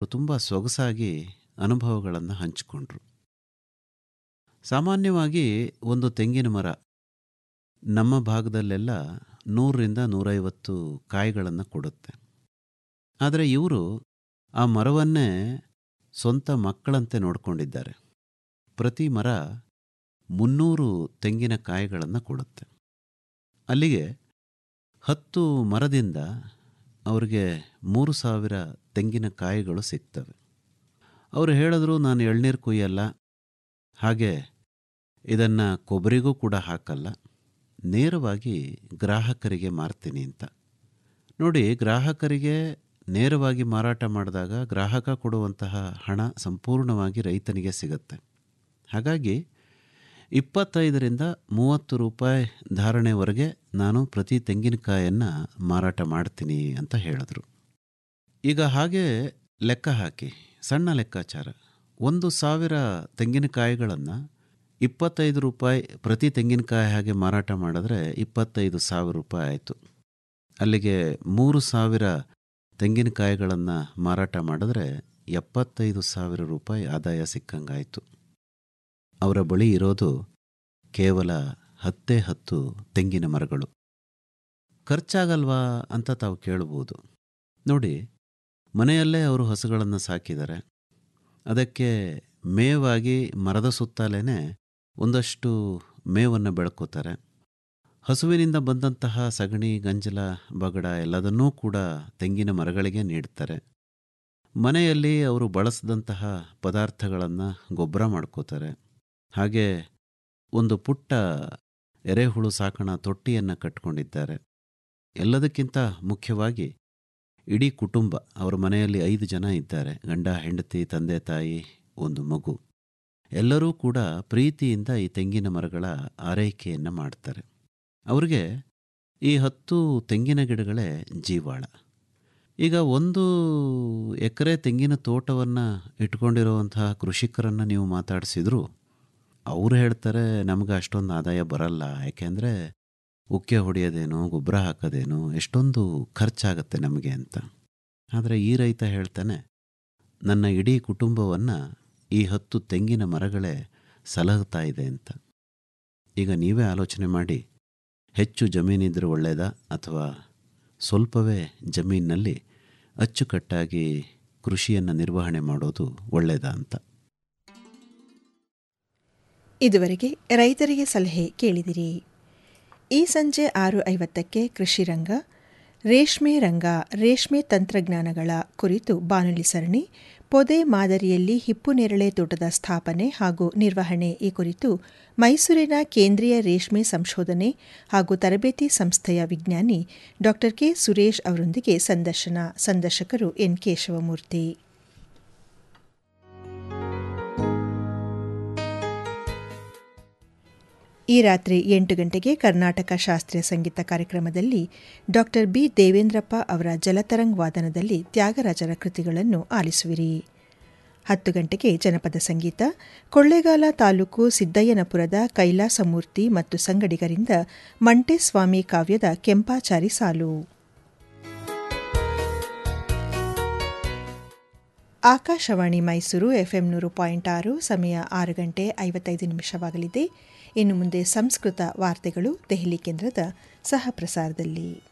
ತುಂಬ ಸೊಗಸಾಗಿ ಅನುಭವಗಳನ್ನು ಹಂಚಿಕೊಂಡ್ರು ಸಾಮಾನ್ಯವಾಗಿ ಒಂದು ತೆಂಗಿನ ಮರ ನಮ್ಮ ಭಾಗದಲ್ಲೆಲ್ಲ ನೂರರಿಂದ ನೂರೈವತ್ತು ಕಾಯಿಗಳನ್ನು ಕೊಡುತ್ತೆ ಆದರೆ ಇವರು ಆ ಮರವನ್ನೇ ಸ್ವಂತ ಮಕ್ಕಳಂತೆ ನೋಡಿಕೊಂಡಿದ್ದಾರೆ ಪ್ರತಿ ಮರ ಮುನ್ನೂರು ತೆಂಗಿನ ಕಾಯಿಗಳನ್ನು ಕೊಡುತ್ತೆ ಅಲ್ಲಿಗೆ ಹತ್ತು ಮರದಿಂದ ಅವರಿಗೆ ಮೂರು ಸಾವಿರ ತೆಂಗಿನಕಾಯಿಗಳು ಸಿಗ್ತವೆ ಅವರು ಹೇಳಿದ್ರು ನಾನು ಎಳ್ನೀರು ಕುಯ್ಯಲ್ಲ ಹಾಗೆ ಇದನ್ನು ಕೊಬ್ಬರಿಗೂ ಕೂಡ ಹಾಕಲ್ಲ ನೇರವಾಗಿ ಗ್ರಾಹಕರಿಗೆ ಮಾರ್ತೀನಿ ಅಂತ ನೋಡಿ ಗ್ರಾಹಕರಿಗೆ ನೇರವಾಗಿ ಮಾರಾಟ ಮಾಡಿದಾಗ ಗ್ರಾಹಕ ಕೊಡುವಂತಹ ಹಣ ಸಂಪೂರ್ಣವಾಗಿ ರೈತನಿಗೆ ಸಿಗುತ್ತೆ ಹಾಗಾಗಿ ಇಪ್ಪತ್ತೈದರಿಂದ ಮೂವತ್ತು ರೂಪಾಯಿ ಧಾರಣೆವರೆಗೆ ನಾನು ಪ್ರತಿ ತೆಂಗಿನಕಾಯನ್ನು ಮಾರಾಟ ಮಾಡ್ತೀನಿ ಅಂತ ಹೇಳಿದ್ರು ಈಗ ಹಾಗೆ ಲೆಕ್ಕ ಹಾಕಿ ಸಣ್ಣ ಲೆಕ್ಕಾಚಾರ ಒಂದು ಸಾವಿರ ತೆಂಗಿನಕಾಯಿಗಳನ್ನು ಇಪ್ಪತ್ತೈದು ರೂಪಾಯಿ ಪ್ರತಿ ತೆಂಗಿನಕಾಯಿ ಹಾಗೆ ಮಾರಾಟ ಮಾಡಿದ್ರೆ ಇಪ್ಪತ್ತೈದು ಸಾವಿರ ರೂಪಾಯಿ ಆಯಿತು ಅಲ್ಲಿಗೆ ಮೂರು ಸಾವಿರ ತೆಂಗಿನಕಾಯಿಗಳನ್ನು ಮಾರಾಟ ಮಾಡಿದ್ರೆ ಎಪ್ಪತ್ತೈದು ಸಾವಿರ ರೂಪಾಯಿ ಆದಾಯ ಸಿಕ್ಕಂಗಾಯಿತು ಅವರ ಬಳಿ ಇರೋದು ಕೇವಲ ಹತ್ತೇ ಹತ್ತು ತೆಂಗಿನ ಮರಗಳು ಖರ್ಚಾಗಲ್ವಾ ಅಂತ ತಾವು ಕೇಳ್ಬೋದು ನೋಡಿ ಮನೆಯಲ್ಲೇ ಅವರು ಹಸುಗಳನ್ನು ಸಾಕಿದ್ದಾರೆ ಅದಕ್ಕೆ ಮೇವಾಗಿ ಮರದ ಸುತ್ತಲೇ ಒಂದಷ್ಟು ಮೇವನ್ನು ಬೆಳ್ಕೋತಾರೆ ಹಸುವಿನಿಂದ ಬಂದಂತಹ ಸಗಣಿ ಗಂಜಲ ಬಗಡ ಎಲ್ಲದನ್ನೂ ಕೂಡ ತೆಂಗಿನ ಮರಗಳಿಗೆ ನೀಡ್ತಾರೆ ಮನೆಯಲ್ಲಿ ಅವರು ಬಳಸಿದಂತಹ ಪದಾರ್ಥಗಳನ್ನು ಗೊಬ್ಬರ ಮಾಡ್ಕೋತಾರೆ ಹಾಗೆ ಒಂದು ಪುಟ್ಟ ಎರೆಹುಳು ಸಾಕಣ ತೊಟ್ಟಿಯನ್ನು ಕಟ್ಕೊಂಡಿದ್ದಾರೆ ಎಲ್ಲದಕ್ಕಿಂತ ಮುಖ್ಯವಾಗಿ ಇಡೀ ಕುಟುಂಬ ಅವರ ಮನೆಯಲ್ಲಿ ಐದು ಜನ ಇದ್ದಾರೆ ಗಂಡ ಹೆಂಡತಿ ತಂದೆ ತಾಯಿ ಒಂದು ಮಗು ಎಲ್ಲರೂ ಕೂಡ ಪ್ರೀತಿಯಿಂದ ಈ ತೆಂಗಿನ ಮರಗಳ ಆರೈಕೆಯನ್ನು ಮಾಡ್ತಾರೆ ಅವ್ರಿಗೆ ಈ ಹತ್ತು ತೆಂಗಿನ ಗಿಡಗಳೇ ಜೀವಾಳ ಈಗ ಒಂದು ಎಕರೆ ತೆಂಗಿನ ತೋಟವನ್ನು ಇಟ್ಕೊಂಡಿರುವಂತಹ ಕೃಷಿಕರನ್ನು ನೀವು ಮಾತಾಡಿಸಿದ್ರು ಅವ್ರು ಹೇಳ್ತಾರೆ ನಮಗೆ ಅಷ್ಟೊಂದು ಆದಾಯ ಬರಲ್ಲ ಯಾಕೆಂದರೆ ಉಕ್ಕೆ ಹೊಡೆಯೋದೇನು ಗೊಬ್ಬರ ಹಾಕೋದೇನು ಎಷ್ಟೊಂದು ಖರ್ಚಾಗತ್ತೆ ನಮಗೆ ಅಂತ ಆದರೆ ಈ ರೈತ ಹೇಳ್ತಾನೆ ನನ್ನ ಇಡೀ ಕುಟುಂಬವನ್ನು ಈ ಹತ್ತು ತೆಂಗಿನ ಮರಗಳೇ ಸಲಹುತ್ತಾ ಇದೆ ಅಂತ ಈಗ ನೀವೇ ಆಲೋಚನೆ ಮಾಡಿ ಹೆಚ್ಚು ಜಮೀನಿದ್ರೆ ಒಳ್ಳೆಯದಾ ಅಥವಾ ಸ್ವಲ್ಪವೇ ಜಮೀನಿನಲ್ಲಿ ಅಚ್ಚುಕಟ್ಟಾಗಿ ಕೃಷಿಯನ್ನು ನಿರ್ವಹಣೆ ಮಾಡೋದು ಒಳ್ಳೆಯದಾ ಅಂತ ಇದುವರೆಗೆ ರೈತರಿಗೆ ಸಲಹೆ ಕೇಳಿದಿರಿ ಈ ಸಂಜೆ ಆರು ಐವತ್ತಕ್ಕೆ ಕೃಷಿ ರಂಗ ರೇಷ್ಮೆ ರಂಗ ರೇಷ್ಮೆ ತಂತ್ರಜ್ಞಾನಗಳ ಕುರಿತು ಬಾನುಲಿ ಸರಣಿ ಪೊದೆ ಮಾದರಿಯಲ್ಲಿ ಹಿಪ್ಪು ನೇರಳೆ ತೋಟದ ಸ್ಥಾಪನೆ ಹಾಗೂ ನಿರ್ವಹಣೆ ಈ ಕುರಿತು ಮೈಸೂರಿನ ಕೇಂದ್ರೀಯ ರೇಷ್ಮೆ ಸಂಶೋಧನೆ ಹಾಗೂ ತರಬೇತಿ ಸಂಸ್ಥೆಯ ವಿಜ್ಞಾನಿ ಡಾ ಕೆ ಸುರೇಶ್ ಅವರೊಂದಿಗೆ ಸಂದರ್ಶನ ಸಂದರ್ಶಕರು ಎನ್ ಕೇಶವಮೂರ್ತಿ ಈ ರಾತ್ರಿ ಎಂಟು ಗಂಟೆಗೆ ಕರ್ನಾಟಕ ಶಾಸ್ತ್ರೀಯ ಸಂಗೀತ ಕಾರ್ಯಕ್ರಮದಲ್ಲಿ ಡಾ ಬಿ ದೇವೇಂದ್ರಪ್ಪ ಅವರ ಜಲತರಂಗ್ ವಾದನದಲ್ಲಿ ತ್ಯಾಗರಾಜರ ಕೃತಿಗಳನ್ನು ಆಲಿಸುವಿರಿ ಹತ್ತು ಗಂಟೆಗೆ ಜನಪದ ಸಂಗೀತ ಕೊಳ್ಳೇಗಾಲ ತಾಲೂಕು ಸಿದ್ದಯ್ಯನಪುರದ ಕೈಲಾಸಮೂರ್ತಿ ಮತ್ತು ಸಂಗಡಿಗರಿಂದ ಮಂಟೇಸ್ವಾಮಿ ಕಾವ್ಯದ ಕೆಂಪಾಚಾರಿ ಸಾಲು ಆಕಾಶವಾಣಿ ಮೈಸೂರು ಎಫ್ಎಂ ನೂರು ಪಾಯಿಂಟ್ ಆರು ಸಮಯ ಆರು ಗಂಟೆ ಐವತ್ತೈದು ನಿಮಿಷವಾಗಲಿದೆ ಇನ್ನು ಮುಂದೆ ಸಂಸ್ಕೃತ ವಾರ್ತೆಗಳು ದೆಹಲಿ ಕೇಂದ್ರದ ಸಹ ಪ್ರಸಾರದಲ್ಲಿ